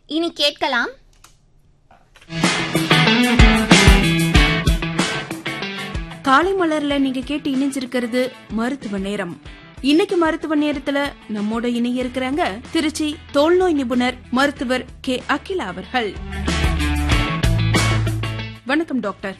இனி கேட்கலாம் காலை மலர்ல நீங்க கேட்டு இணைஞ்சிருக்கிறது மருத்துவ நேரம் இன்னைக்கு மருத்துவ நேரத்துல நம்மோட இணைய இருக்கிறாங்க திருச்சி தோல்நோய் நிபுணர் மருத்துவர் கே அகிலா அவர்கள் வணக்கம் டாக்டர்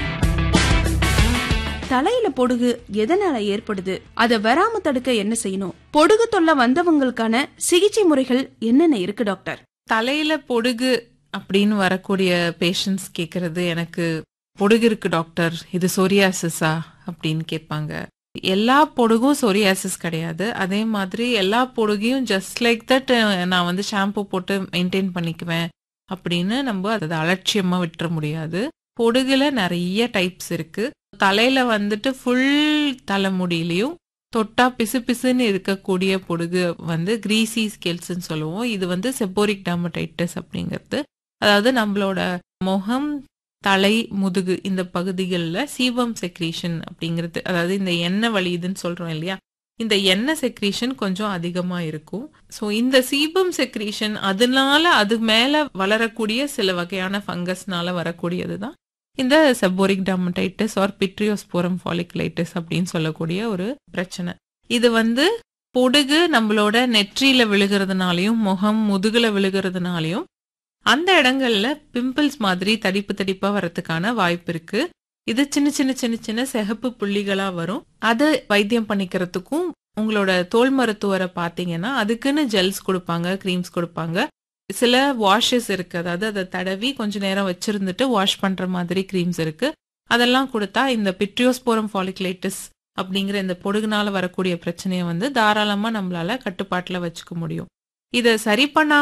தலையில பொடுகு எதனால ஏற்படுது அத வராம தடுக்க என்ன செய்யணும் பொடுகு தொல்லை வந்தவங்களுக்கான சிகிச்சை முறைகள் என்னென்ன இருக்கு டாக்டர் தலையில பொடுகு அப்படின்னு வரக்கூடிய பேஷண்ட்ஸ் கேக்குறது எனக்கு பொடுகு இருக்கு டாக்டர் இது சொரியாசிஸா அப்படின்னு கேட்பாங்க எல்லா பொடுகும் சொரியாசிஸ் கிடையாது அதே மாதிரி எல்லா பொடுகையும் ஜஸ்ட் லைக் தட் நான் வந்து ஷாம்பு போட்டு மெயின்டைன் பண்ணிக்குவேன் அப்படின்னு நம்ம அதை அலட்சியமா விட்டுற முடியாது பொடுகுல நிறைய டைப்ஸ் இருக்கு தலையில வந்துட்டு ஃபுல் தலைமுடியிலையும் தொட்டா பிசு பிசுன்னு இருக்கக்கூடிய பொடுகு வந்து கிரீசி ஸ்கெல்ஸ்ன்னு சொல்லுவோம் இது வந்து செப்போரிக் டர்மடைட்டிஸ் அப்படிங்கிறது அதாவது நம்மளோட முகம் தலை முதுகு இந்த பகுதிகளில் சீபம் செக்ரீஷன் அப்படிங்கிறது அதாவது இந்த எண்ணெய் வலியுதுன்னு சொல்றோம் இல்லையா இந்த எண்ணெய் செக்ரீஷன் கொஞ்சம் அதிகமா இருக்கும் ஸோ இந்த சீபம் செக்ரீஷன் அதனால அது மேல வளரக்கூடிய சில வகையான ஃபங்கஸ்னால வரக்கூடியது தான் இந்த செப்போரிக் டர்மடைட்டிஸ் ஆர் பிட்ரியோஸ்போரம் ஃபாலிகுலைட்டிஸ் அப்படின்னு சொல்லக்கூடிய ஒரு பிரச்சனை இது வந்து பொடுகு நம்மளோட நெற்றியில விழுகிறதுனாலையும் முகம் முதுகுல விழுகிறதுனாலையும் அந்த இடங்கள்ல பிம்பிள்ஸ் மாதிரி தடிப்பு தடிப்பா வரதுக்கான வாய்ப்பு இருக்கு இது சின்ன சின்ன சின்ன சின்ன சிகப்பு புள்ளிகளா வரும் அது வைத்தியம் பண்ணிக்கிறதுக்கும் உங்களோட தோல் மருத்துவரை பார்த்தீங்கன்னா அதுக்குன்னு ஜெல்ஸ் கொடுப்பாங்க க்ரீம்ஸ் கொடுப்பாங்க சில வாஷஸ் இருக்கு அதாவது அதை தடவி கொஞ்ச நேரம் வச்சிருந்துட்டு வாஷ் பண்ற மாதிரி க்ரீம்ஸ் இருக்கு அதெல்லாம் கொடுத்தா இந்த பிட்ரியோஸ்போரம் ஃபாலிகுலைட்டிஸ் அப்படிங்கிற இந்த பொடுகுனால வரக்கூடிய பிரச்சனையை வந்து தாராளமா நம்மளால கட்டுப்பாட்டுல வச்சுக்க முடியும் இதை சரி பண்ணா